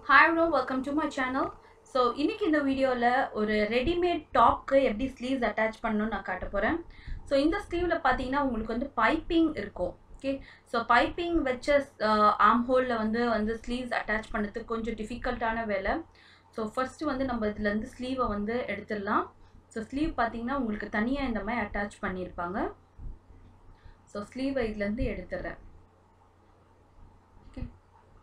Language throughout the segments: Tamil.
hi bro welcome to my channel so இன்னைக்கு இந்த வீடியோவில் ஒரு ரெடிமேட் டாப்க்கு எப்படி ஸ்லீவ்ஸ் அட்டாச் பண்ணணும்னு நான் காட்ட போகிறேன் ஸோ இந்த ஸ்லீவில் பார்த்தீங்கன்னா உங்களுக்கு வந்து பைப்பிங் இருக்கும் ஓகே ஸோ பைப்பிங் வச்ச ஆம் ஹோலில் வந்து வந்து ஸ்லீவ்ஸ் அட்டாச் பண்ணுறதுக்கு கொஞ்சம் டிஃபிகல்ட்டான வேலை ஸோ ஃபர்ஸ்ட் வந்து நம்ம இதுலேருந்து ஸ்லீவை வந்து எடுத்துடலாம் ஸோ ஸ்லீவ் பார்த்தீங்கன்னா உங்களுக்கு தனியாக இந்த மாதிரி அட்டாச் பண்ணியிருப்பாங்க ஸோ ஸ்லீவை இதுலேருந்து எடுத்துடுறேன் ஓகே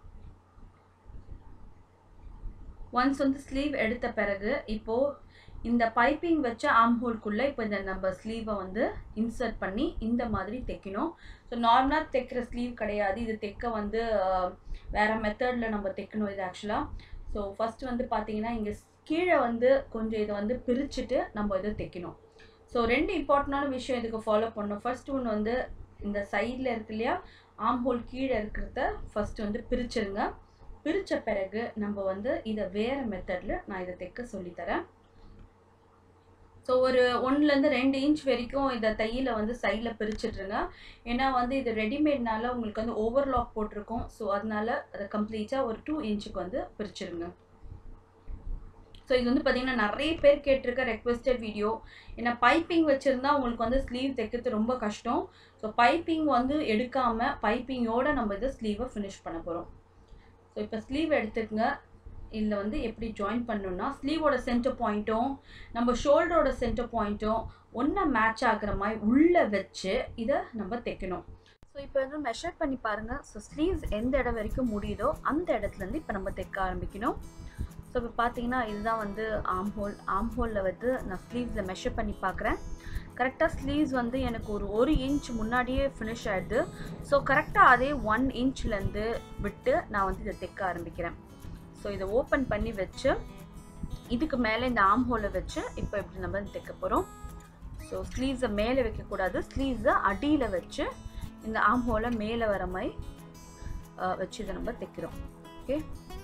ஒன்ஸ் வந்து ஸ்லீவ் எடுத்த பிறகு இப்போது இந்த பைப்பிங் வச்ச ஆம் ஹோல்குள்ளே இப்போ இந்த நம்ம ஸ்லீவை வந்து இன்சர்ட் பண்ணி இந்த மாதிரி தைக்கணும் ஸோ நார்மலாக தைக்கிற ஸ்லீவ் கிடையாது இது தைக்க வந்து அஹ், வேற மெத்தடில் நம்ம தைக்கணும் இது ஆக்சுவலாக ஸோ ஃபர்ஸ்ட் வந்து பார்த்தீங்கன்னா இங்கே கீழே வந்து கொஞ்சம் இதை வந்து பிரிச்சுட்டு நம்ம இதை தைக்கணும் ஸோ ரெண்டு இம்பார்ட்டண்டான விஷயம் இதுக்கு ஃபாலோ பண்ணணும் ஃபர்ஸ்ட் ஒன்று வந்து இந்த சைடில் இருக்கு இல்லையா ஆம் ஹோல் கீழே இருக்கிறத ஃபர்ஸ்ட் வந்து பிரிச்சிருங்க பிரித்த பிறகு நம்ம வந்து இதை வேறு மெத்தடில் நான் இதை தைக்க சொல்லித்தரேன் ஸோ ஒரு ஒன்றுலேருந்து ரெண்டு இன்ச் வரைக்கும் இதை தையில வந்து சைடில் பிரிச்சுட்ருங்க ஏன்னா வந்து இது ரெடிமேட்னால உங்களுக்கு வந்து ஓவர்லாக் போட்டிருக்கோம் ஸோ அதனால அதை கம்ப்ளீட்டாக ஒரு டூ இன்ச்சுக்கு வந்து பிரிச்சிருங்க ஸோ இது வந்து பார்த்தீங்கன்னா நிறைய பேர் கேட்டிருக்க ரெக்வெஸ்டட் வீடியோ ஏன்னா பைப்பிங் வச்சுருந்தா உங்களுக்கு வந்து ஸ்லீவ் தைக்கிறது ரொம்ப கஷ்டம் ஸோ பைப்பிங் வந்து எடுக்காமல் பைப்பிங்கோட நம்ம இதை ஸ்லீவை ஃபினிஷ் பண்ண போகிறோம் ஸோ இப்போ ஸ்லீவ் எடுத்துக்கங்க இதில் வந்து எப்படி ஜாயின் பண்ணணும்னா ஸ்லீவோட சென்டர் பாயிண்ட்டும் நம்ம ஷோல்டரோட சென்டர் பாயிண்ட்டும் ஒன்றா மேட்ச் ஆகுற மாதிரி உள்ளே வச்சு இதை நம்ம தைக்கணும் ஸோ இப்போ வந்து மெஷர் பண்ணி பாருங்கள் ஸோ ஸ்லீவ்ஸ் எந்த இடம் வரைக்கும் முடியுதோ அந்த இடத்துலேருந்து இப்போ நம்ம தைக்க ஆரம்பிக்கணும் ஸோ இப்போ பார்த்தீங்கன்னா இதுதான் வந்து ஆம் ஹோல் ஆம் ஹோலில் வந்து நான் ஸ்லீவ்ஸில் மெஷர் பண்ணி பார்க்குறேன் கரெக்டாக ஸ்லீவ்ஸ் வந்து எனக்கு ஒரு ஒரு இன்ச் முன்னாடியே ஃபினிஷ் ஆகிடுது ஸோ கரெக்டாக அதே ஒன் இன்ச்லேருந்து விட்டு நான் வந்து இதை தைக்க ஆரம்பிக்கிறேன் ஸோ இதை ஓப்பன் பண்ணி வச்சு இதுக்கு மேலே இந்த ஆம் ஹோலை வச்சு இப்போ இப்படி நம்ம தைக்க போகிறோம் ஸோ ஸ்லீவ்ஸை மேலே வைக்கக்கூடாது ஸ்லீவ்ஸை அடியில் வச்சு இந்த ஆம் ஹோலை மேலே வர மாதிரி அஹ், வச்சு இதை நம்ம தைக்கிறோம் ஓகே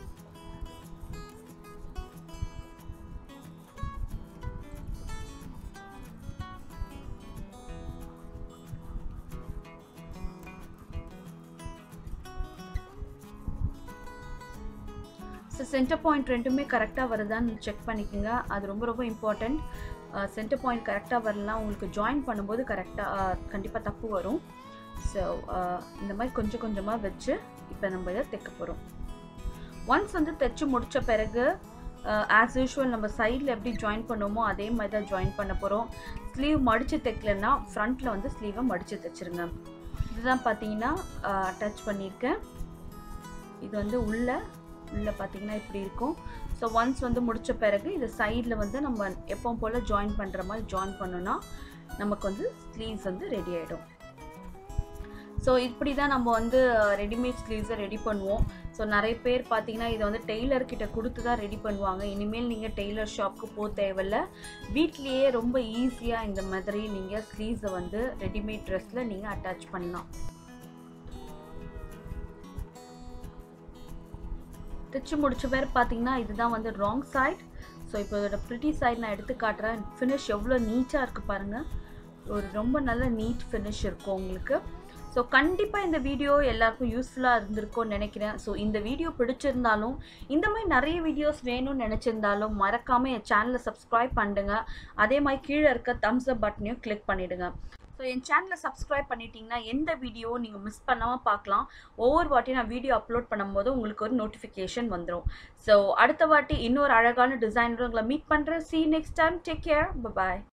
ஸோ சென்டர் பாயிண்ட் ரெண்டுமே கரெக்டாக வருதான்னு செக் பண்ணிக்கோங்க அது ரொம்ப ரொம்ப இம்பார்ட்டண்ட் சென்டர் பாயிண்ட் கரெக்டாக வரலாம் உங்களுக்கு ஜாயின் பண்ணும்போது கரெக்டாக கண்டிப்பாக தப்பு வரும் ஸோ இந்த மாதிரி கொஞ்சம் கொஞ்சமாக வச்சு இப்போ நம்ம இதை தைக்க போகிறோம் ஒன்ஸ் வந்து தைச்சு முடித்த பிறகு ஆஸ் யூஷுவல் நம்ம சைடில் எப்படி ஜாயின் பண்ணுவோமோ அதே மாதிரி தான் ஜாயின் பண்ண போகிறோம் ஸ்லீவ் மடித்து தைக்கலன்னா ஃப்ரண்ட்டில் வந்து ஸ்லீவை மடித்து தைச்சிருங்க இதுதான் பார்த்தீங்கன்னா அட்டாச் பண்ணியிருக்கேன் இது வந்து உள்ள உள்ளே பார்த்தீங்கன்னா இப்படி இருக்கும் ஸோ ஒன்ஸ் வந்து முடித்த பிறகு இது சைடில் வந்து நம்ம எப்பவும் போல் ஜாயின் பண்ணுற மாதிரி ஜாயின் பண்ணோன்னா நமக்கு வந்து ஸ்லீவ்ஸ் வந்து ரெடி ஆகிடும் ஸோ இப்படி தான் நம்ம வந்து ரெடிமேட் ஸ்லீவ்ஸை ரெடி பண்ணுவோம் ஸோ நிறைய பேர் பார்த்தீங்கன்னா இதை வந்து டெய்லர் கிட்ட கொடுத்து தான் ரெடி பண்ணுவாங்க இனிமேல் நீங்கள் டெய்லர் ஷாப்க்கு போக தேவையில்ல வீட்லேயே ரொம்ப ஈஸியாக இந்த மாதிரி நீங்கள் ஸ்லீவ்ஸை வந்து ரெடிமேட் ட்ரெஸ்ஸில் நீங்கள் அட்டாச் பண்ணலாம் தைச்சு முடிச்ச பேர் பார்த்தீங்கன்னா இதுதான் வந்து ராங் சைட் ஸோ இப்போ இதோட ப்ரிட்டி சைட் நான் எடுத்து காட்டுறேன் ஃபினிஷ் எவ்வளோ நீட்டாக இருக்குது பாருங்கள் ஒரு ரொம்ப நல்ல நீட் ஃபினிஷ் இருக்கும் உங்களுக்கு ஸோ கண்டிப்பாக இந்த வீடியோ எல்லாருக்கும் யூஸ்ஃபுல்லாக இருந்திருக்கும்னு நினைக்கிறேன் ஸோ இந்த வீடியோ பிடிச்சிருந்தாலும் இந்த மாதிரி நிறைய வீடியோஸ் வேணும்னு நினச்சிருந்தாலும் மறக்காமல் என் சேனலை சப்ஸ்கிரைப் பண்ணிடுங்க அதே மாதிரி கீழே இருக்க தம்ஸ் அப் பட்டனையும் கிளிக் பண்ணிவிடுங்க ஸோ என் சேனலை சப்ஸ்கிரைப் பண்ணிட்டீங்கன்னா எந்த வீடியோ நீங்கள் மிஸ் பண்ணாமல் பார்க்கலாம் ஒவ்வொரு வாட்டியும் நான் வீடியோ அப்லோட் பண்ணும்போது உங்களுக்கு ஒரு நோட்டிஃபிகேஷன் வந்துடும் ஸோ அடுத்த வாட்டி இன்னொரு அழகான டிசைனர் உங்களை மீட் பண்ணுறேன் see next time take care பாய்